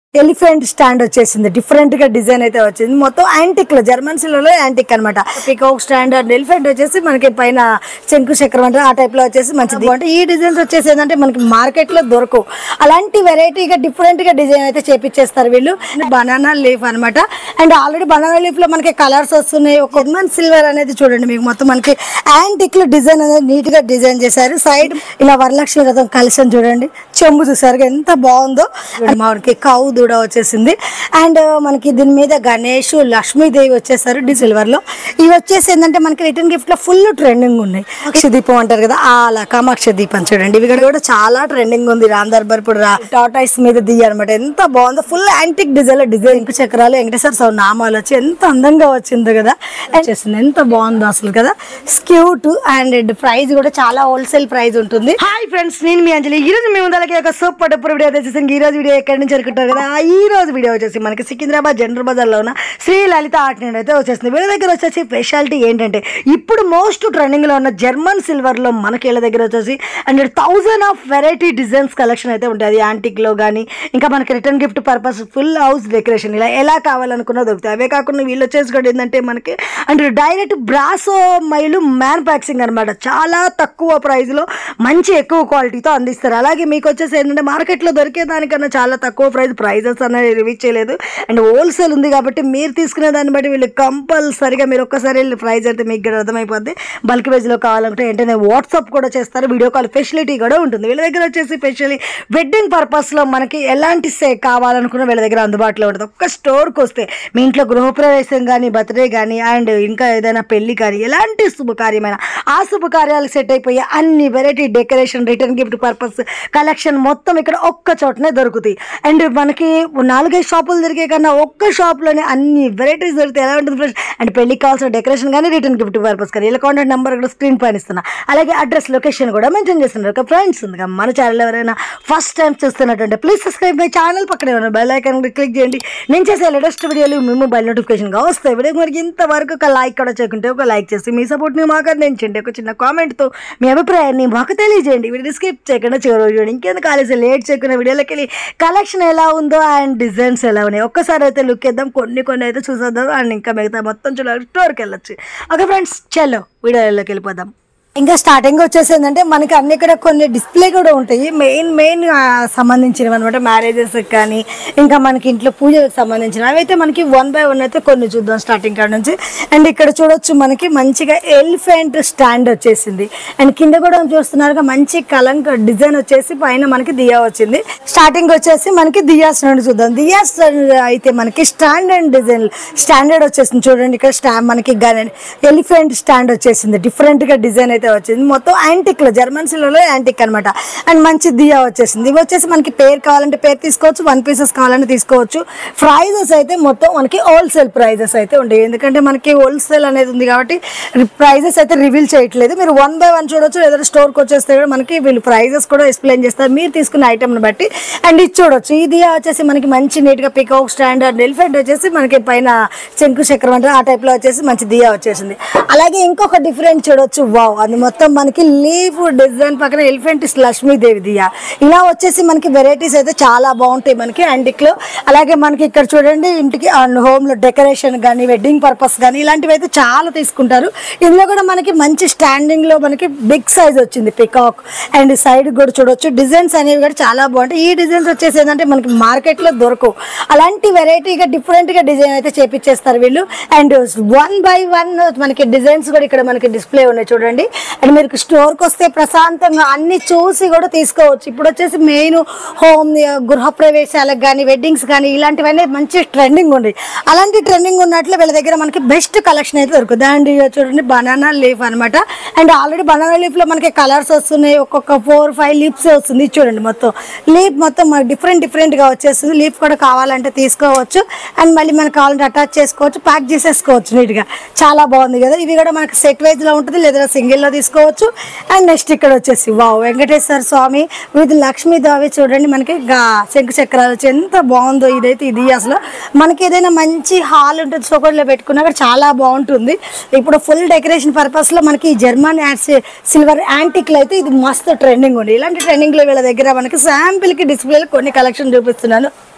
elephant stand వచ్చేసింది different గా design అయితే వచ్చింది మొత్తం యాంటిక్ లో జర్మన్ సిల్వర్ యాంటిక్ అనమాట పికాక్ స్టాండ్ అండ్ ఎలిఫెంట్ వచ్చేసి మనకి పైన శంకు చక్రం అంటే ఆ టైప్ లో వచ్చేసి మంచిది అంటే ఈ డిజైన్స్ వచ్చేసి ఏంటంటే మనకి మార్కెట్ లో దొరకవు అలాంటి వెరైటీగా డిఫరెంట్ గా డిజైన్ అయితే చేపించేస్తారు వీళ్ళు బనానా లీఫ్ అన్నమాట అండ్ ఆల్రెడీ బనానా లీఫ్ లో మనకి కలర్స్ వస్తున్నాయి ఒక జర్మన్ సిల్వర్ అనేది చూడండి మీకు మొత్తం మనకి యాంటిక్ లో డిజైన్ అనేది నీట్ గా డిజైన్ చేశారు సైడ్ ఇలా వరలక్ష్మి రథం కలిసి చూడండి చెంబు చూసారు ఎంత బాగుందో మనకి కౌ దూడ వచ్చేసింది అండ్ మనకి దీని మీద గణేష్ లక్ష్మీదేవి వచ్చేసారు డి సిల్వర్ లో ఇవి వచ్చేసి ఏంటంటే మనకి రిటర్న్ గిఫ్ట్ లో ఫుల్ ట్రెండింగ్ ఉన్నాయి అక్ష దీపం అంటారు కదా అలా కామాక్ష దీపం చూడండి ఇవి కూడా కూడా చాలా ట్రెండింగ్ ఉంది రామ్ దర్బార్ ఇప్పుడు టాటాయిస్ మీద దియ్య అనమాట ఎంత బాగుందో ఫుల్ యాంటిక్ డిజైన్ లో డిజైన్ ఇంకు చక్రాలు వెంకటేశ్వర స్వామి నామాలు వచ్చి ఎంత అందంగా వచ్చిందో కదా And చేసింది ఎంత బాగుందో అసలు కదా స్క్యూట్ అండ్ ప్రైస్ కూడా చాలా హోల్సేల్ ప్రైస్ ఉంటుంది హాయ్ ఫ్రెండ్స్ నేను మీ అంజలి ఈ రోజు మేము ముందలకి ఒక సూపర్ డూపర్ వీడియో తెచ్చేసాం ఈ రోజు వీడియో ఎక్కడి నుంచి అనుకుంటారు కదా ఈ రోజు వీడియో వచ్చేసి మనకి సికింద్రాబాద్ జనరల్ బజార్ లో ఉన్న శ్రీ లలిత ఆర్ట్ నుండి అయితే వచ్చేసింది వీళ్ళ దగ్గర వచ్చేసి స్పెషాలిటీ ఏంటంటే ఇప్పుడు మోస్ట్ ట్రెండింగ్ లో ఉన్న జర్మన్ సిల్వర్ లో మనకి వీళ్ళ దగ్గర వచ్చేసి and thousand of variety designs collection అయితే ఉంటుంది అది యాంటిక్ లో కానీ ఇంకా మనకి return gift purpose full house decoration ఇలా ఎలా కావాలనుకున్నా దొరుకుతాయి అవే కాకుండా వీళ్ళు వచ్చేసి కూడా ఏంటంటే మనకి అంటే డైరెక్ట్ బ్రాసో మైలు మ్యానుఫ్యాక్చరింగ్ అనమాట చాలా తక్కువ ప్రైస్ లో మంచి ఎక్కువ క్వాలిటీతో అందిస్తారు అలాగే మీకు వచ్చేసి ఏంటంటే మార్కెట్లో దొరికే దానికన్నా చాలా తక్కువ ప్రైస్ ప్రైజెస్ అనేది రివీచ్ చేయలేదు అండ్ హోల్సేల్ ఉంది కాబట్టి మీరు తీసుకునే దాన్ని బట్టి వీళ్ళు కంపల్సరిగా మీరు ఒక్కసారి వెళ్ళి ప్రైస్ అయితే మీకు కూడా అర్థమైపోద్ది బల్క్ లో కావాలంటే వెంటనే వాట్సాప్ కూడా చేస్తారు వీడియో కాల్ ఫెసిలిటీ కూడా ఉంటుంది వీళ్ళ దగ్గర వచ్చేసి స్పెషల్లీ వెడ్డింగ్ పర్పస్లో మనకి ఎలాంటి సే కావాలనుకున్న వీళ్ళ దగ్గర అందుబాటులో ఉంటుంది ఒక్క స్టోర్కి వస్తే మీ ఇంట్లో గృహప్రవేశం కానీ బర్త్డే కానీ అండ్ ఇంకా ఏదైనా పెళ్లి కానీ ఎలాంటి శుభకార్యమైన ఆ శుభకార్యాలకు సెట్ అయిపోయి అన్ని variety decoration return gift purpose collection మొత్తం ఇక్కడ ఒక్క చోటనే దొరుకుతాయి అండ్ మనకి నాలుగైదు షాపులు దొరికే కన్నా ఒక్క షాప్లోనే అన్ని వెరైటీస్ దొరుకుతాయి ఎలా ఉంటుంది ఫ్రెండ్స్ అండ్ పెళ్లికి కావాల్సిన డెకరేషన్ కానీ రిటర్న్ గిఫ్ట్ పర్పస్ కానీ ఇలా కాంటాక్ట్ నెంబర్ కూడా స్క్రీన్ పైన ఇస్తున్నా అలాగే అడ్రస్ లొకేషన్ కూడా మెన్షన్ చేస్తున్నారు ఒక ఫ్రెండ్స్ ఉంది మన ఛానల్ ఎవరైనా ఫస్ట్ టైం చూస్తున్నట్టుంటే ప్లీజ్ సబ్స్క్రైబ్ మై ఛానల్ పక్కనే ఉన్న బెల్ ఐకాన్ కూడా క్లిక్ చేయండి నేను చేసే లేటెస్ట్ వీడియోలు మీ మొబైల్ నోటిఫికేషన్గా వస్తాయి వీడియో మరి ఇంతవరకు ఒక లైక్ కూడా చేయకుంటే ఒక లైక్ చేసి మీ సపోర్ట్ని మాకు అందించండి ఒక చిన్న కామెంట్తో మీ అభిప్రాయాన్ని మాకు తెలియజేయండి వీడియో స్కిప్ చేయకుండా చివరి చూడండి ఇంకెందుకు ఆలస్యం లేట్ చేయకుండా వీడియోలోకి వెళ్ళి కలెక్షన్ ఎలా ఉందో అండ్ డిజైన్స్ ఎలా ఉన్నాయి ఒక్కసారి అయితే లుక్ ఇద్దాం కొన్ని కొన్ని అయితే చూసేద్దాం అండ్ ఇంకా మిగతా మొత్తం చూడాలి స్టోర్కి వెళ్ళొచ్చు ఓకే ఫ్రెండ్స్ చలో వీడియోలోకి వెళ్ళిపోదాం ఇంకా స్టార్టింగ్ వచ్చేసి ఏంటంటే మనకి అన్ని ఇక్కడ కొన్ని డిస్ప్లే కూడా ఉంటాయి మెయిన్ మెయిన్ సంబంధించినవి అనమాట మ్యారేజెస్ కానీ ఇంకా మనకి ఇంట్లో పూజలకు సంబంధించిన అవైతే మనకి వన్ బై వన్ అయితే కొన్ని చూద్దాం స్టార్టింగ్ కాడ నుంచి అండ్ ఇక్కడ చూడొచ్చు మనకి మంచిగా ఎలిఫెంట్ స్టాండ్ వచ్చేసింది అండ్ కింద కూడా చూస్తున్నారుగా మంచి కలంక డిజైన్ వచ్చేసి పైన మనకి దియా వచ్చింది స్టార్టింగ్ వచ్చేసి మనకి దియా స్టాండ్ చూద్దాం దియా స్టాండ్ అయితే మనకి స్టాండ్ అండ్ డిజైన్ స్టాండర్డ్ వచ్చేసింది చూడండి ఇక్కడ స్టా మనకి ఎలిఫెంట్ స్టాండ్ వచ్చేసింది డిఫరెంట్ గా డిజైన్ అయితే వచ్చింది మొత్తం యాంటిక్ లో జర్మన్ సిల్వర్ యాంటిక్ అనమాట అండ్ మంచి దియా వచ్చేసింది ఇవి వచ్చేసి మనకి పేర్ కావాలంటే పేర్ తీసుకోవచ్చు వన్ పీసెస్ కావాలంటే తీసుకోవచ్చు ప్రైజెస్ అయితే మొత్తం మనకి హోల్సేల్ ప్రైజెస్ అయితే ఉంటాయి ఎందుకంటే మనకి హోల్సేల్ అనేది ఉంది కాబట్టి ప్రైజెస్ అయితే రివీల్ చేయట్లేదు మీరు వన్ బై వన్ చూడొచ్చు లేదా స్టోర్కి వచ్చేస్తే కూడా మనకి వీళ్ళు ప్రైజెస్ కూడా ఎక్స్ప్లెయిన్ చేస్తారు మీరు తీసుకున్న ఐటమ్ని బట్టి అండ్ ఇది చూడొచ్చు ఇది వచ్చేసి మనకి మంచి నీట్గా పికాక్ స్టాండ్ అండ్ ఎలిఫెంట్ వచ్చేసి మనకి పైన శంకు చక్రం అంటే ఆ టైప్లో వచ్చేసి మంచి దియా వచ్చేసింది అలాగే ఇంకొక డిఫరెంట్ చూడొచ్చు వావ్ అది మొత్తం మనకి లీఫ్ డిజైన్ పక్కన ఎలిఫెంట్ లక్ష్మీదేవి దియా ఇలా వచ్చేసి మనకి వెరైటీస్ అయితే చాలా బాగుంటాయి మనకి అంటిక్లో అలాగే మనకి ఇక్కడ చూడండి ఇంటికి హోమ్లో డెకరేషన్ కానీ వెడ్డింగ్ పర్పస్ కానీ ఇలాంటివి అయితే చాలా తీసుకుంటారు ఇందులో కూడా మనకి మంచి స్టాండింగ్లో మనకి బిగ్ సైజ్ వచ్చింది పికాక్ అండ్ సైడ్ కూడా చూడొచ్చు డిజైన్స్ అనేవి కూడా చాలా బాగుంటాయి ఈ డిజైన్స్ వచ్చేసి ఏంటంటే మనకి మార్కెట్లో దొరకవు అలాంటి వెరైటీగా డిఫరెంట్గా డిజైన్ అయితే చేపించేస్తారు వీళ్ళు అండ్ వన్ బై వన్ మనకి డిజైన్స్ కూడా ఇక్కడ మనకి డిస్ప్లే ఉన్నాయి చూడండి అండ్ మీరు స్టోర్కి వస్తే ప్రశాంతంగా అన్ని చూసి కూడా తీసుకోవచ్చు ఇప్పుడు వచ్చేసి మెయిన్ హోమ్ గృహ ప్రవేశాలకు కానీ వెడ్డింగ్స్ కానీ ఇలాంటివన్నీ మంచి ట్రెండింగ్ ఉంది అలాంటి ట్రెండింగ్ ఉన్నట్లు వీళ్ళ దగ్గర మనకి బెస్ట్ కలెక్షన్ అయితే దొరుకుతుంది అండ్ ఇక చూడండి బనానా లీఫ్ అనమాట అండ్ ఆల్రెడీ బనానా లీఫ్లో మనకి కలర్స్ వస్తున్నాయి ఒక్కొక్క ఫోర్ ఫైవ్ లీఫ్స్ వస్తుంది ఇది చూడండి మొత్తం లీఫ్ మొత్తం మనకి డిఫరెంట్ డిఫరెంట్గా వచ్చేస్తుంది లీఫ్ కూడా కావాలంటే తీసుకోవచ్చు అండ్ మళ్ళీ మనకు కావాలంటే అటాచ్ చేసుకోవచ్చు ప్యాక్ చేసేసుకోవచ్చు నీట్గా చాలా బాగుంది కదా ఇది కూడా మనకి సెట్ వైజ్లో ఉంటుంది లేదా సింగిల్లో తీసుకోవచ్చు అండ్ నెక్స్ట్ ఇక్కడ వచ్చేసి వావ్ వెంకటేశ్వర స్వామి విత్ లక్ష్మీదేవి చూడండి మనకి గా శంకు చక్రాలు వచ్చి ఎంత బాగుందో ఇదైతే ఇది అసలు మనకి ఏదైనా మంచి హాల్ ఉంటుంది సోకట్లో పెట్టుకున్నా కూడా చాలా బాగుంటుంది ఇప్పుడు ఫుల్ డెకరేషన్ పర్పస్లో మనకి ఈ జర్మన్ యాడ్స్ సిల్వర్ యాంటిక్లో అయితే ఇది మస్తు ట్రెండింగ్ ఉంది ఇలాంటి ట్రెండింగ్లో వీళ్ళ దగ్గర మనకి శాంపిల్కి డిస్ప్లేలో కొన్ని కలెక్షన్ చూపిస్తున్నాను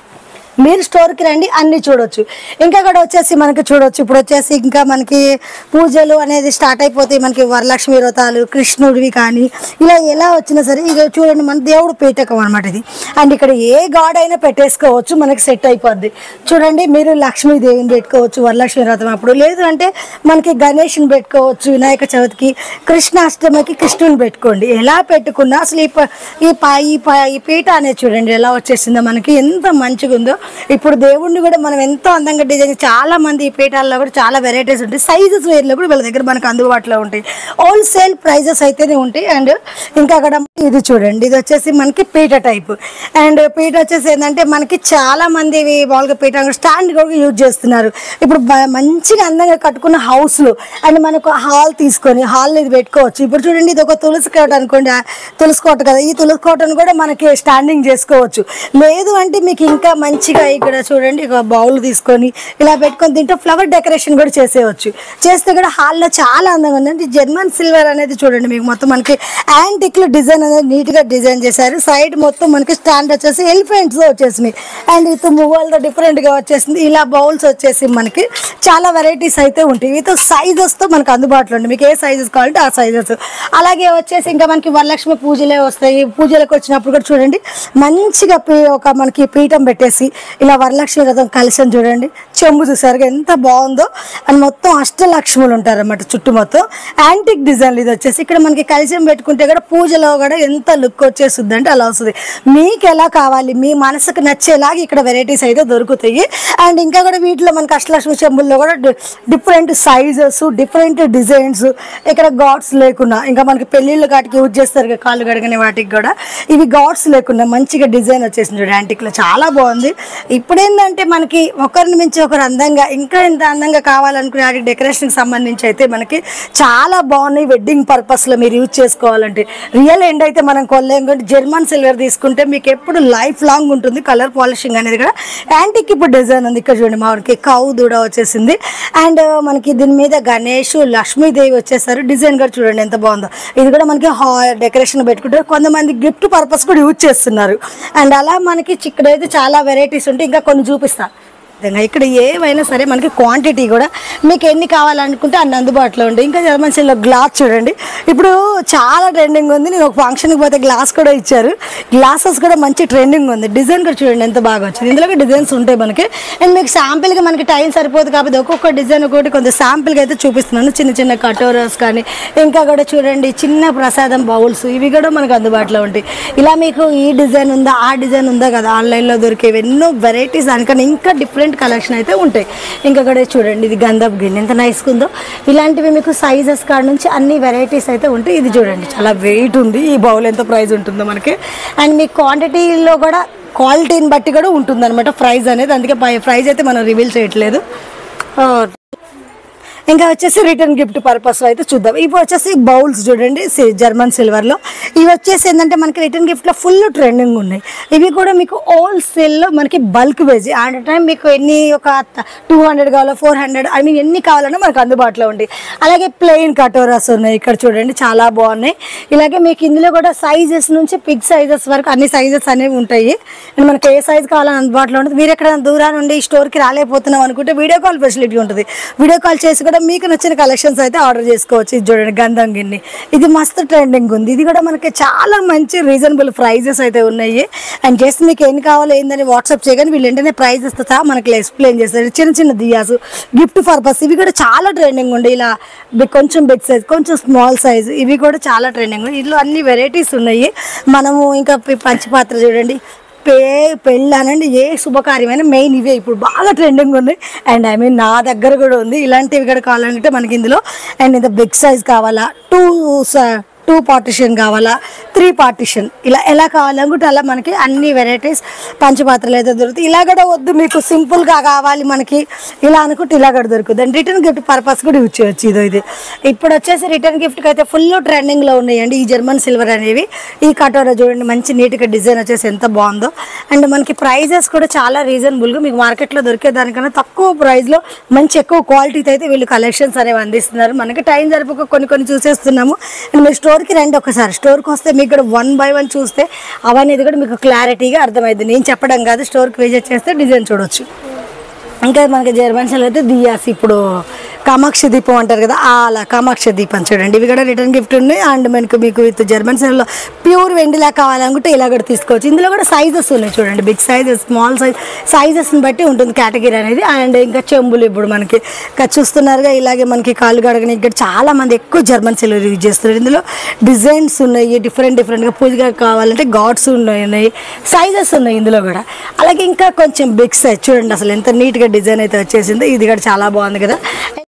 మీరు స్టోర్కి రండి అన్ని చూడొచ్చు ఇంకా అక్కడ వచ్చేసి మనకి చూడొచ్చు ఇప్పుడు వచ్చేసి ఇంకా మనకి పూజలు అనేది స్టార్ట్ అయిపోతాయి మనకి వరలక్ష్మి వ్రతాలు కృష్ణుడివి కానీ ఇలా ఎలా వచ్చినా సరే ఇక చూడండి మన దేవుడు పీఠకం అనమాట ఇది అండ్ ఇక్కడ ఏ గాడ్ అయినా పెట్టేసుకోవచ్చు మనకి సెట్ అయిపోద్ది చూడండి మీరు లక్ష్మీదేవిని పెట్టుకోవచ్చు వరలక్ష్మి వ్రతం అప్పుడు లేదు అంటే మనకి గణేష్ని పెట్టుకోవచ్చు వినాయక చవితికి కృష్ణాష్టమికి కృష్ణుని పెట్టుకోండి ఎలా పెట్టుకున్నా అసలు ఈ ప- ఈ పా ఈ పా- ఈ పీఠ అనేది చూడండి ఎలా వచ్చేసిందో మనకి ఎంత మంచిగా ఉందో ఇప్పుడు దేవుణ్ణి కూడా మనం ఎంతో అందంగా డిజైన్ చాలా మంది ఈ పీఠాల్లో కూడా చాలా వెరైటీస్ ఉంటాయి సైజెస్ వేర్లో కూడా వీళ్ళ దగ్గర మనకు అందుబాటులో ఉంటాయి హోల్సేల్ ప్రైజెస్ అయితేనే ఉంటాయి అండ్ ఇంకా అక్కడ ఇది చూడండి ఇది వచ్చేసి మనకి పీట టైప్ అండ్ పీట వచ్చేసి ఏంటంటే మనకి చాలా మంది ఇవి మామూలుగా పీట స్టాండ్ కూడా యూజ్ చేస్తున్నారు ఇప్పుడు బ- మంచిగా అందంగా కట్టుకున్న హౌస్లు అండ్ మనకు హాల్ తీసుకొని హాల్ ఇది పెట్టుకోవచ్చు ఇప్పుడు చూడండి ఇది ఒక తులసి కోట అనుకోండి ఆ తులసి కోట కదా ఈ తులసి కోటను కూడా మనకి స్టాండింగ్ చేసుకోవచ్చు లేదు అంటే మీకు ఇంకా మంచిగా ఇక్కడ చూడండి ఒక బౌల్ తీసుకొని ఇలా పెట్టుకొని దీంట్లో ఫ్లవర్ డెకరేషన్ కూడా చేసేయచ్చు చేస్తే కూడా హాల్లో చాలా అందంగా ఉంది అంటే జర్మన్ సిల్వర్ అనేది చూడండి మీకు మొత్తం మనకి యాంటిక్లో డిజైన్ అనేది నీట్గా డిజైన్ చేశారు సైడ్ మొత్తం మనకి స్టాండ్ వచ్చేసి ఎలిఫెంట్స్ వచ్చేసినాయి అండ్ ఇది మువ్వలతో డిఫరెంట్గా వచ్చేసింది ఇలా బౌల్స్ వచ్చేసి మనకి చాలా వెరైటీస్ అయితే ఉంటాయి విత్ సైజెస్తో మనకు అందుబాటులో ఉంది మీకు ఏ సైజెస్ కావాలంటే ఆ సైజెస్ అలాగే వచ్చేసి ఇంకా మనకి వరలక్ష్మి పూజలే వస్తాయి పూజలకు వచ్చినప్పుడు కూడా చూడండి మంచిగా పీ- ఒక మనకి పీఠం పెట్టేసి ఇలా వరలక్ష్మి రథం కలిసం చూడండి చెంబు చూసారుగా ఎంత బాగుందో అండ్ మొత్తం అష్టలక్ష్ములు ఉంటారన్నమాట చుట్టూ మొత్తం యాంటిక్ డిజైన్ ఇది వచ్చేసి ఇక్కడ మనకి కలిసం పెట్టుకుంటే కూడా పూజలో కూడా ఎంత లుక్ వచ్చేస్తుంది అంటే అలా వస్తుంది మీకు ఎలా కావాలి మీ మనసుకు నచ్చేలాగా ఇక్కడ వెరైటీస్ అయితే దొరుకుతాయి అండ్ ఇంకా కూడా వీటిలో మనకి అష్టలక్ష్మి చెంబుల్లో కూడా డిఫరెంట్ సైజెస్ డిఫరెంట్ డిజైన్స్ ఇక్కడ గాడ్స్ లేకుండా ఇంకా మనకి పెళ్ళిళ్ళు కాటికి యూజ్ చేస్తారు కదా కాళ్ళు కడగని వాటికి కూడా ఇవి గాడ్స్ లేకుండా మంచిగా డిజైన్ వచ్చేసింది చూడండి యాంటిక్లో చాలా బాగుంది ఇప్పుడు ఏంటంటే మనకి ఒకరిని మించి ఒకరు అందంగా ఇంకా ఎంత అందంగా కావాలనుకునే వాటి డెకరేషన్కి సంబంధించి అయితే మనకి చాలా బాగున్నాయి వెడ్డింగ్ పర్పస్లో మీరు యూజ్ చేసుకోవాలంటే రియల్ ఎండ్ అయితే మనం కొనలేం కానీ జర్మన్ సిల్వర్ తీసుకుంటే మీకు ఎప్పుడు లైఫ్ లాంగ్ ఉంటుంది కలర్ పాలిషింగ్ అనేది కూడా యాంటిక్ ఇప్పుడు డిజైన్ ఉంది ఇక్కడ చూడండి మనకి కౌ దూడ వచ్చేసింది అండ్ మనకి దీని మీద గణేష్ లక్ష్మీదేవి వచ్చేసారు డిజైన్ కూడా చూడండి ఎంత బాగుందో ఇది కూడా మనకి డెకరేషన్ పెట్టుకుంటారు కొంతమంది గిఫ్ట్ పర్పస్ కూడా యూజ్ చేస్తున్నారు అండ్ అలా మనకి ఇక్కడైతే చాలా వెరైటీస్ ఉంటాయి ఇంకా కొన్ని చూపిస్తాను విధంగా ఇక్కడ ఏవైనా సరే మనకి క్వాంటిటీ కూడా మీకు ఎన్ని కావాలనుకుంటే అన్ని అందుబాటులో ఉంటాయి ఇంకా జర్మన్సీలో గ్లాస్ చూడండి ఇప్పుడు చాలా ట్రెండింగ్ ఉంది నేను ఒక ఫంక్షన్కి పోతే గ్లాస్ కూడా ఇచ్చారు గ్లాసెస్ కూడా మంచి ట్రెండింగ్ ఉంది డిజైన్ కూడా చూడండి ఎంత బాగా వచ్చింది ఇందులో కూడా డిజైన్స్ ఉంటాయి మనకి అండ్ మీకు శాంపిల్గా మనకి టైం సరిపోదు కాబట్టి ఒక్కొక్క డిజైన్ ఒకటి కొంత శాంపిల్గా అయితే చూపిస్తున్నాను చిన్న చిన్న కటోరస్ కానీ ఇంకా కూడా చూడండి చిన్న ప్రసాదం బౌల్స్ ఇవి కూడా మనకు అందుబాటులో ఉంటాయి ఇలా మీకు ఈ డిజైన్ ఉందా ఆ డిజైన్ ఉందా కదా ఆన్లైన్లో దొరికేవి ఎన్నో వెరైటీస్ దానికన్నా ఇంకా డిఫరెంట్ కలెక్షన్ అయితే ఉంటాయి ఇంకా కూడా చూడండి ఇది గంధపు గిన్నె ఎంత నైస్గా ఉందో ఇలాంటివి మీకు సైజెస్ కాడ నుంచి అన్ని వెరైటీస్ అయితే ఉంటాయి ఇది చూడండి చాలా వెయిట్ ఉంది ఈ బౌల్ ఎంత ప్రైస్ ఉంటుందో మనకి అండ్ మీ క్వాంటిటీలో కూడా క్వాలిటీని బట్టి కూడా ఉంటుంది అనమాట ప్రైస్ అనేది అందుకే ప్రైస్ అయితే మనం రివీల్ చేయట్లేదు ఆ, ఇంకా వచ్చేసి రిటర్న్ గిఫ్ట్ పర్పస్ అయితే చూద్దాం ఇవి వచ్చేసి బౌల్స్ చూడండి సి- జర్మన్ సిల్వర్లో ఇవి వచ్చేసి ఏంటంటే మనకి రిటర్న్ గిఫ్ట్లో ఫుల్ ట్రెండింగ్ ఉన్నాయి ఇవి కూడా మీకు హోల్సేల్లో మనకి బల్క్ వేజ్ అట్ టైం మీకు ఎన్ని ఒక టూ హండ్రెడ్ కావాలో ఫోర్ హండ్రెడ్ ఐ మీన్ ఎన్ని కావాలన్నా మనకు అందుబాటులో ఉంటాయి అలాగే ప్లెయిన్ కటోరాస్ ఉన్నాయి ఇక్కడ చూడండి చాలా బాగున్నాయి ఇలాగే మీకు ఇందులో కూడా సైజెస్ నుంచి పిగ్ సైజెస్ వరకు అన్ని సైజెస్ అనేవి ఉంటాయి అండ్ మనకి ఏ సైజ్ కావాలని అందుబాటులో ఉంటుంది మీరు ఎక్కడ దూరం నుండి ఈ స్టోర్కి రాలేకపోతున్నాం అనుకుంటే వీడియో కాల్ ఫెసిలిటీ ఉంటుంది వీడియో కాల్ చేసి కూడా మీకు నచ్చిన కలెక్షన్స్ అయితే ఆర్డర్ చేసుకోవచ్చు ఇది చూడండి గంధం గిన్నె ఇది మస్తు ట్రెండింగ్ ఉంది ఇది కూడా మనకి చాలా మంచి రీజనబుల్ ప్రైజెస్ అయితే ఉన్నాయి అండ్ జస్ట్ మీకు ఎన్ని కావాలో ఏందని వాట్సాప్ చేయగానే వీళ్ళు వెంటనే ప్రైజెస్ సహా మనకి ఎక్స్ప్లెయిన్ చేస్తారు చిన్న చిన్న దియాస్ గిఫ్ట్ పర్పస్ ఇవి కూడా చాలా ట్రెండింగ్ ఉండే ఇలా బి- కొంచెం బిగ్ సైజ్ కొంచెం స్మాల్ సైజ్ ఇవి కూడా చాలా ట్రెండింగ్ ఉన్నాయి ఇందులో అన్ని వెరైటీస్ ఉన్నాయి మనము ఇంకా పి- పంచపాత్ర చూడండి పే పెళ్ళి అనండి ఏ శుభకార్యమైనా మెయిన్ ఇవే ఇప్పుడు బాగా ట్రెండింగ్ ఉంది అండ్ ఐ మీన్ నా దగ్గర కూడా ఉంది ఇలాంటివి కూడా కావాలంటే మనకి ఇందులో అండ్ ఇంత బిగ్ సైజ్ కావాలా టూ టూ పార్టిషన్ కావాలా త్రీ పార్టిషన్ ఇలా ఎలా కావాలనుకుంటే అలా మనకి అన్ని వెరైటీస్ పంచపాత్రలు అయితే దొరుకుతాయి ఇలా కూడా వద్దు మీకు సింపుల్గా కావాలి మనకి ఇలా అనుకుంటే ఇలా కూడా దొరుకుతుంది అండ్ రిటర్న్ గిఫ్ట్ పర్పస్ కూడా యూజ్ చేయొచ్చు ఇది ఇది ఇప్పుడు వచ్చేసి రిటర్న్ గిఫ్ట్కి అయితే ఫుల్ ట్రెండింగ్లో ఉన్నాయండి ఈ జర్మన్ సిల్వర్ అనేవి ఈ కటోరా చూడండి మంచి నీట్గా డిజైన్ వచ్చేసి ఎంత బాగుందో అండ్ మనకి ప్రైజెస్ కూడా చాలా రీజనబుల్గా మీకు మార్కెట్లో దొరికే దానికన్నా తక్కువ ప్రైస్లో మంచి ఎక్కువ క్వాలిటీతో అయితే వీళ్ళు కలెక్షన్స్ అనేవి అందిస్తున్నారు మనకి టైం సరిపోక కొన్ని కొన్ని చూసేస్తున్నాము అండ్ మీరు స్టోర్కి రండి ఒకసారి స్టోర్కి వస్తే మీకు కూడా వన్ బై వన్ చూస్తే అవనేది కూడా మీకు క్లారిటీగా అర్థమైంది నేను చెప్పడం కాదు స్టోర్కి విజిట్ చేస్తే డిజైన్ చూడొచ్చు ఇంకా మనకి జర్మన్స్లో అయితే దియాస్ ఇప్పుడు కామాక్షి దీపం అంటారు కదా ఆ అలా కామాక్షి దీపం చూడండి ఇవి కూడా రిటర్న్ గిఫ్ట్ ఉన్నాయి అండ్ మనకు మీకు విత్ జర్మన్ సెల్లో ప్యూర్ వెండిలా కావాలనుకుంటే ఇలా కూడా తీసుకోవచ్చు ఇందులో కూడా సైజెస్ ఉన్నాయి చూడండి బిగ్ సైజెస్ స్మాల్ సైజ్ సైజెస్ని బట్టి ఉంటుంది కేటగిరీ అనేది అండ్ ఇంకా చెంబులు ఇప్పుడు మనకి ఇంకా చూస్తున్నారుగా ఇలాగే మనకి కాళ్ళు గడగని ఇక్కడ చాలా మంది ఎక్కువ జర్మన్ సిల్వర్ యూజ్ చేస్తున్నారు ఇందులో డిజైన్స్ ఉన్నాయి డిఫరెంట్ డిఫరెంట్గా పూజగా కావాలంటే గాడ్స్ ఉన్నాయి సైజెస్ ఉన్నాయి ఇందులో కూడా అలాగే ఇంకా కొంచెం బిగ్ సైజ్ చూడండి అసలు ఎంత నీట్గా డిజైన్ అయితే వచ్చేసిందో ఇది కూడా చాలా బాగుంది కదా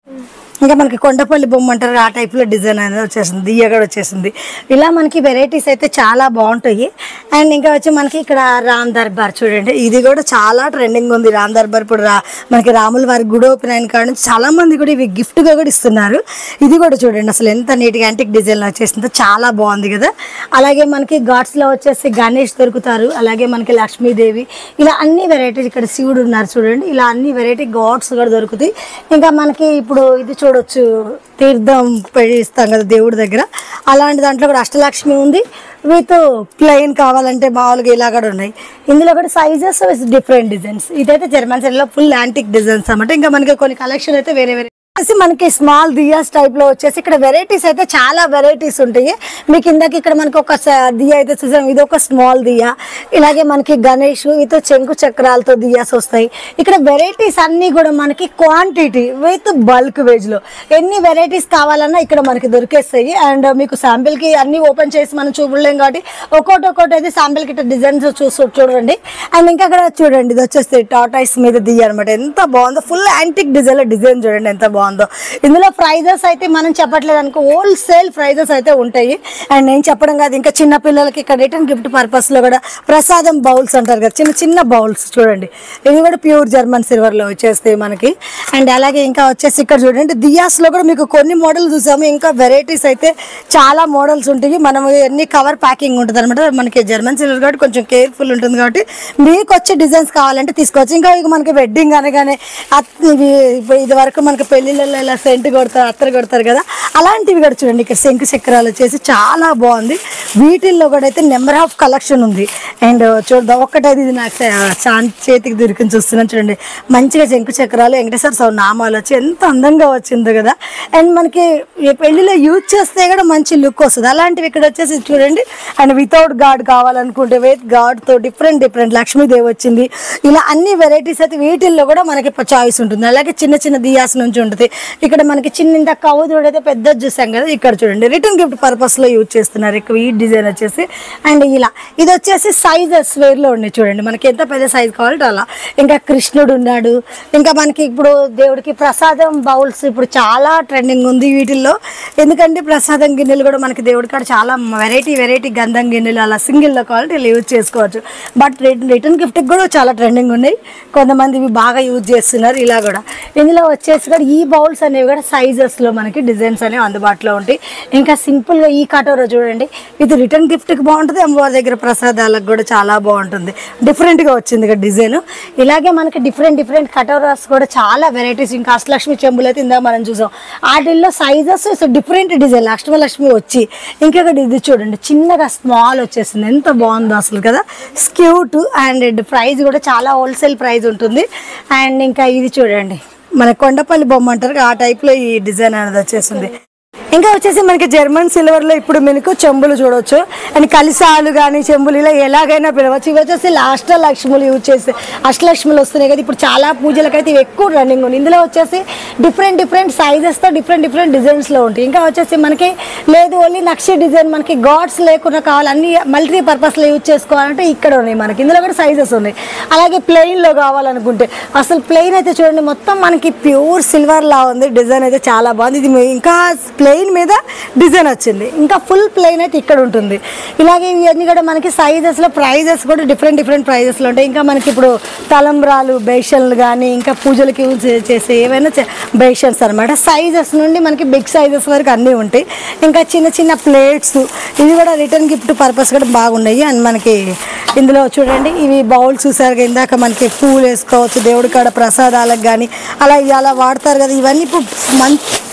ఇంకా మనకి కొండపల్లి బొమ్మ అంటారు ఆ టైప్లో డిజైన్ అనేది వచ్చేసింది దియ్య కూడా వచ్చేసింది ఇలా మనకి వెరైటీస్ అయితే చాలా బాగుంటాయి అండ్ ఇంకా వచ్చి మనకి ఇక్కడ రామ్ దర్బార్ చూడండి ఇది కూడా చాలా ట్రెండింగ్ ఉంది రామ్ దర్బార్ ఇప్పుడు రా మనకి రాముల వారి గుడి ఓపెన్ అయిన కాడ నుంచి చాలా మంది కూడా ఇవి గిఫ్ట్గా కూడా ఇస్తున్నారు ఇది కూడా చూడండి అసలు ఎంత నీట్గా యాంటిక్ డిజైన్లో వచ్చేసిందో చాలా బాగుంది కదా అలాగే మనకి ఘాట్స్లో వచ్చేసి గణేష్ దొరుకుతారు అలాగే మనకి లక్ష్మీదేవి ఇలా అన్ని వెరైటీస్ ఇక్కడ శివుడు ఉన్నారు చూడండి ఇలా అన్ని వెరైటీ గాడ్స్ కూడా దొరుకుతాయి ఇంకా మనకి ఇప్పుడు ఇది చూడొచ్చు తీర్థం ఇస్తాం కదా దేవుడి దగ్గర అలాంటి దాంట్లో కూడా అష్టలక్ష్మి ఉంది విత్ ప్లెయిన్ కావాలంటే మామూలుగా ఇలా కూడా ఉన్నాయి ఇందులో కూడా సైజెస్ డిఫరెంట్ డిజైన్స్ ఇదైతే జర్మన్ సైడ్లో ఫుల్ యాంటిక్ డిజైన్స్ అన్నమాట ఇంకా మనకి కొన్ని కలెక్షన్ అయితే వేరే వేరే వచ్చేసి మనకి స్మాల్ దియాస్ టైప్ లో వచ్చేసి ఇక్కడ వెరైటీస్ అయితే చాలా వెరైటీస్ ఉంటాయి మీకు ఇందాక ఇక్కడ మనకి ఒక స- దియా అయితే చూసాం ఇది ఒక స్మాల్ దియా ఇలాగే మనకి గణేష్ ఇతో చెంకు చక్రాలతో దియాస్ వస్తాయి ఇక్కడ వెరైటీస్ అన్ని కూడా మనకి క్వాంటిటీ విత్ బల్క్ వేజ్ లో ఎన్ని వెరైటీస్ కావాలన్నా ఇక్కడ మనకి దొరికేస్తాయి అండ్ మీకు శాంపిల్ కి అన్ని ఓపెన్ చేసి మనం చూడలేం కాబట్టి ఒక్కోటి ఒక్కోటి అయితే శాంపిల్ కి డిజైన్స్ చూసి చూడండి అండ్ ఇంకా అక్కడ చూడండి ఇది వచ్చేసి టాటాయిస్ మీద దియ్య అనమాట ఎంత బాగుందో ఫుల్ యాంటిక్ డిజైన్ డిజైన్ చూడండి ఎంత బాగుందో ఇందులో ప్రైజెస్ అయితే మనం చెప్పట్లేదు అనుకో హోల్సేల్ ప్రైజెస్ అయితే ఉంటాయి అండ్ నేను చెప్పడం కాదు ఇంకా చిన్న పిల్లలకి ఇక్కడ రిటర్న్ గిఫ్ట్ పర్పస్ లో కూడా ప్రసాదం బౌల్స్ అంటారు కదా చిన్న చిన్న బౌల్స్ చూడండి ఇవి కూడా ప్యూర్ జర్మన్ సిల్వర్ లో వచ్చేస్తాయి మనకి అండ్ అలాగే ఇంకా వచ్చేసి ఇక్కడ చూడండి దియాస్ లో కూడా మీకు కొన్ని మోడల్ చూసాము ఇంకా వెరైటీస్ అయితే చాలా మోడల్స్ ఉంటాయి మనం ఎన్ని కవర్ ప్యాకింగ్ ఉంటుంది అనమాట మనకి జర్మన్ సిల్వర్ కాబట్టి కొంచెం కేర్ఫుల్ ఉంటుంది కాబట్టి మీకు వచ్చే డిజైన్స్ కావాలంటే తీసుకోవచ్చు ఇంకా ఇక మనకి వెడ్డింగ్ అనగానే అత్- ఇవి ఇప్పుడు ఇది వరకు మనకి పెళ్లిళ్ళలో ఇలా సెంట్ కొడతారు అత్తరు కొడతారు కదా అలాంటివి కూడా చూడండి ఇక్కడ శంకు చక్రాలు వచ్చేసి చాలా బాగుంది వీటిల్లో కూడా అయితే నెంబర్ ఆఫ్ కలెక్షన్ ఉంది అండ్ చూద్దాం ఒక్కటైతే ఇది నాకు చా- చా- చేతికి దొరికింది చూస్తున్నాను చూడండి మంచిగా శంకు చక్రాలు వెంకటేశ్వర స్వామి నామాలు వచ్చి ఎంత అందంగా వచ్చిందో కదా అండ్ మనకి ఈ పెళ్లిలో యూజ్ చేస్తే కూడా మంచి లుక్ వస్తుంది అలాంటివి ఇక్కడ వచ్చేసి చూడండి అండ్ వితౌట్ గాడ్ కావాలనుకుంటే విత్ గాడ్ తో డిఫరెంట్ డిఫరెంట్ లక్ష్మీదేవి వచ్చింది ఇలా అన్ని వెరైటీస్ అయితే వీటిల్లో కూడా మనకి చాయిస్ ఉంటుంది అలాగే చిన్న చిన్న దియాస్ నుంచి ఉంటుంది ఇక్కడ మనకి చిన్న ఇంత కవ్వు చూడైతే పెద్ద చూసాం కదా ఇక్కడ చూడండి రిటర్న్ గిఫ్ట్ పర్పస్ లో యూజ్ చేస్తున్నారు ఎక్కువ ఈ డిజైన్ వచ్చేసి అండ్ ఇలా ఇది వచ్చేసి సైజెస్ వేర్లో ఉన్నాయి చూడండి మనకి ఎంత పెద్ద సైజ్ కావాలంటే అలా ఇంకా కృష్ణుడు ఉన్నాడు ఇంకా మనకి ఇప్పుడు దేవుడికి ప్రసాదం బౌల్స్ ఇప్పుడు చాలా ట్రెండింగ్ ఉంది వీటిల్లో ఎందుకంటే ప్రసాదం గిన్నెలు కూడా మనకి దేవుడి కాడ చాలా వెరైటీ వెరైటీ గంధం గిన్నెలు అలా సింగిల్లో కావాలంటే ఇలా యూజ్ చేసుకోవచ్చు బట్ రిటర్న్ గిఫ్ట్కి కూడా చాలా ట్రెండింగ్ ఉన్నాయి కొంతమంది ఇవి బాగా యూజ్ చేస్తున్నారు ఇలా కూడా ఇందులో వచ్చేసి కూడా ఈ బౌల్స్ అనేవి కూడా సైజెస్లో మనకి డిజైన్స్ అనేవి అందుబాటులో ఉంటాయి ఇంకా సింపుల్గా ఈ కటోరా చూడండి ఇది రిటర్న్ గిఫ్ట్కి బాగుంటుంది అమ్మవారి దగ్గర ప్రసాదాలకు కూడా చాలా బాగుంటుంది డిఫరెంట్గా వచ్చింది ఇక్కడ డిజైన్ ఇలాగే మనకి డిఫరెంట్ డిఫరెంట్ కటోరాస్ కూడా చాలా వెరైటీస్ ఇంకా అష్టలక్ష్మి చెంబులు అయితే ఇందాక మనం చూసాం వాటిల్లో సైజెస్ డిఫరెంట్ డిజైన్ అష్టమలక్ష్మి వచ్చి ఇంకొకటి ఇది చూడండి చిన్నగా స్మాల్ వచ్చేసింది ఎంత బాగుందో అసలు కదా స్క్యూట్ అండ్ ప్రైస్ కూడా చాలా హోల్సేల్ ప్రైస్ ఉంటుంది అండ్ ఇంకా ఇది చూడండి మన కొండపల్లి బొమ్మ అంటారు ఆ టైప్లో ఈ డిజైన్ అనేది వచ్చేసింది ఇంకా వచ్చేసి మనకి జర్మన్ సిల్వర్ లో ఇప్పుడు మనకు చెంబులు చూడొచ్చు అండ్ కలిసాలు కానీ చెంబులు ఇలా ఎలాగైనా పిలవచ్చు ఇవి వచ్చేసి లాస్ట్ లక్ష్ములు యూజ్ చేస్తే అష్టలక్ష్ములు వస్తున్నాయి కదా ఇప్పుడు చాలా పూజలకైతే ఇవి ఎక్కువ రన్నింగ్ ఉంది ఇందులో వచ్చేసి డిఫరెంట్ డిఫరెంట్ సైజెస్తో డిఫరెంట్ డిఫరెంట్ డిజైన్స్లో ఉంటాయి ఇంకా వచ్చేసి మనకి లేదు ఓన్లీ నక్షి డిజైన్ మనకి గాడ్స్ లేకుండా కావాలి అన్ని మల్టీ పర్పస్లో యూజ్ చేసుకోవాలంటే ఇక్కడ ఉన్నాయి మనకి ఇందులో కూడా సైజెస్ ఉన్నాయి అలాగే ప్లెయిన్లో కావాలనుకుంటే అసలు ప్లెయిన్ అయితే చూడండి మొత్తం మనకి ప్యూర్ సిల్వర్ లా ఉంది డిజైన్ అయితే చాలా బాగుంది ఇది మీ- ఇంకా ప్లెయిన్ మీద డిజైన్ వచ్చింది ఇంకా ఫుల్ ప్లెయిన్ అయితే ఇక్కడ ఉంటుంది ఇలాగే ఇవన్నీ కూడా మనకి సైజెస్లో ప్రైజెస్ కూడా డిఫరెంట్ డిఫరెంట్ ప్రైజెస్లో ఉంటాయి ఇంకా మనకి ఇప్పుడు తలంబ్రాలు బేషన్లు కానీ ఇంకా పూజలకి యూజ్ చేసే ఏవైనా బేషన్స్ అనమాట సైజెస్ నుండి మనకి బిగ్ సైజెస్ వరకు అన్నీ ఉంటాయి ఇంకా చిన్న చిన్న ప్లేట్స్ ఇవి కూడా రిటర్న్ గిఫ్ట్ పర్పస్ కూడా బాగున్నాయి అండ్ మనకి ఇందులో చూడండి ఇవి బౌల్స్ చూసారు ఇందాక మనకి పూలు వేసుకోవచ్చు దేవుడి కాడ ప్రసాదాలకు కానీ అలా ఇవి అలా వాడతారు కదా ఇవన్నీ ఇప్పుడు మంచి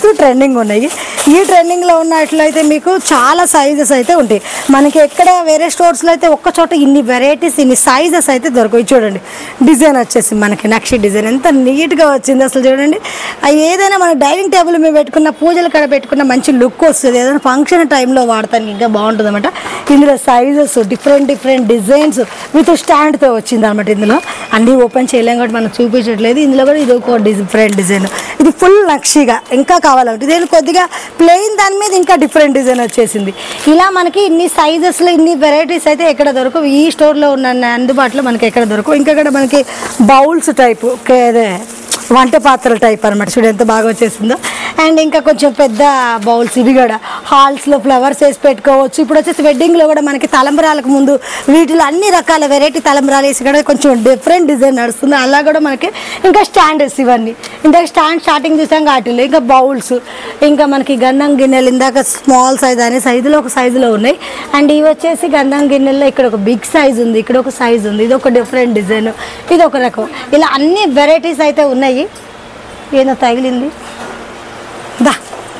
ప్రజెంట్ ట్రెండింగ్ ఉన్నాయి ఈ ట్రెండింగ్లో ఉన్నట్లయితే మీకు చాలా సైజెస్ అయితే ఉంటాయి మనకి ఎక్కడ వేరే స్టోర్స్లో అయితే ఒక్క చోట ఇన్ని వెరైటీస్ ఇన్ని సైజెస్ అయితే దొరకవు ఇది చూడండి డిజైన్ వచ్చేసి మనకి నక్షి డిజైన్ ఎంత నీట్గా వచ్చింది అసలు చూడండి అది ఏదైనా మన డైనింగ్ టేబుల్ మీద పెట్టుకున్న పూజల కాడ పెట్టుకున్న మంచి లుక్ వస్తుంది ఏదైనా ఫంక్షన్ టైంలో వాడతానికి ఇంకా బాగుంటుంది అనమాట ఇందులో sizes different different designs with స్టాండ్తో వచ్చింది అనమాట ఇందులో అన్నీ ఓపెన్ చేయలేం కాబట్టి మనం చూపించట్లేదు ఇందులో కూడా ఇది ఒక డిఫరెంట్ డిజైన్ ఇది ఫుల్ నక్షిగా ఇంకా కావాలంటే ఇది కొద్దిగా ప్లెయిన్ దాని మీద ఇంకా డిఫరెంట్ డిజైన్ వచ్చేసింది ఇలా మనకి ఇన్ని సైజెస్లో ఇన్ని వెరైటీస్ అయితే ఎక్కడ దొరకవు ఈ స్టోర్లో ఉన్న అందుబాటులో మనకి ఎక్కడ దొరకవు ఇంకా ఇక్కడ మనకి బౌల్స్ టైపు అదే వంట పాత్రల టైప్ అనమాట చూడు ఎంత బాగా వచ్చేసిందో అండ్ ఇంకా కొంచెం పెద్ద బౌల్స్ ఇవి కూడా హాల్స్లో ఫ్లవర్స్ వేసి పెట్టుకోవచ్చు ఇప్పుడు వచ్చేసి వెడ్డింగ్లో కూడా మనకి తలంబరాలకు ముందు వీటిలో అన్ని రకాల వెరైటీ తలంబరాలు వేసి కూడా కొంచెం డిఫరెంట్ డిజైన్ నడుస్తుంది అలా కూడా మనకి ఇంకా స్టాండర్డ్స్ ఇవన్నీ ఇందాక స్టాండ్ స్టార్టింగ్ చూసాం వాటిలో ఇంకా బౌల్స్ ఇంకా మనకి గంధం గిన్నెలు ఇందాక స్మాల్ సైజ్ అనే సైజులో ఒక సైజులో ఉన్నాయి అండ్ ఇవి వచ్చేసి గంధం గిన్నెల్లో ఇక్కడ ఒక బిగ్ సైజ్ ఉంది ఇక్కడ ఒక సైజ్ ఉంది ఇది ఒక డిఫరెంట్ డిజైన్ ఇది ఒక రకం ఇలా అన్ని వెరైటీస్ అయితే ఉన్నాయి ఏదో తగిలింది దా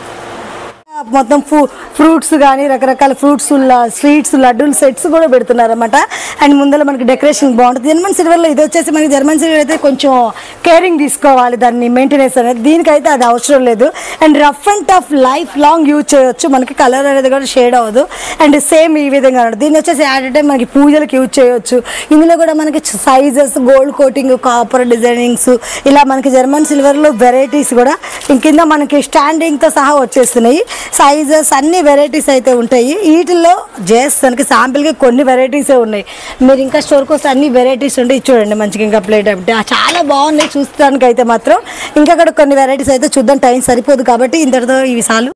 మొత్తం ఫ్రూ ఫ్రూట్స్ కానీ రకరకాల ఫ్రూట్స్ స్వీట్స్ లడ్డూలు సెట్స్ కూడా పెడుతున్నారు అనమాట అండ్ ముందర మనకి డెకరేషన్ బాగుంటుంది జర్మన్ సిల్వర్లో ఇది వచ్చేసి మనకి జర్మన్ సిల్వర్ అయితే కొంచెం కేరింగ్ తీసుకోవాలి దాన్ని మెయింటెనెన్స్ అనేది దీనికైతే అది అవసరం లేదు and rough and tough life long use చేయొచ్చు మనకి కలర్ అనేది కూడా షేడ్ అవ్వదు అండ్ సేమ్ ఈ విధంగా ఉంటుంది దీన్ని వచ్చేసి యాడ్ టైం మనకి పూజలకు యూజ్ చేయొచ్చు ఇందులో కూడా మనకి sizes gold coating copper designings ఇలా మనకి జర్మన్ సిల్వర్లో వెరైటీస్ కూడా ఇంక కింద మనకి స్టాండింగ్తో సహా వచ్చేస్తున్నాయి సైజెస్ అన్ని వెరైటీస్ అయితే ఉంటాయి వీటిల్లో జస్ట్ మనకి శాంపిల్గా కొన్ని వెరైటీసే ఉన్నాయి మీరు ఇంకా స్టోర్కి వస్తే అన్ని వెరైటీస్ ఉంటాయి చూడండి మంచిగా ఇంకా ప్లేట్ అంటే చాలా బాగున్నాయి చూస్తానికి అయితే మాత్రం ఇంకా కూడా కొన్ని వెరైటీస్ అయితే చూద్దాం టైం సరిపోదు కాబట్టి ఇంతటితో ఇవి చాలు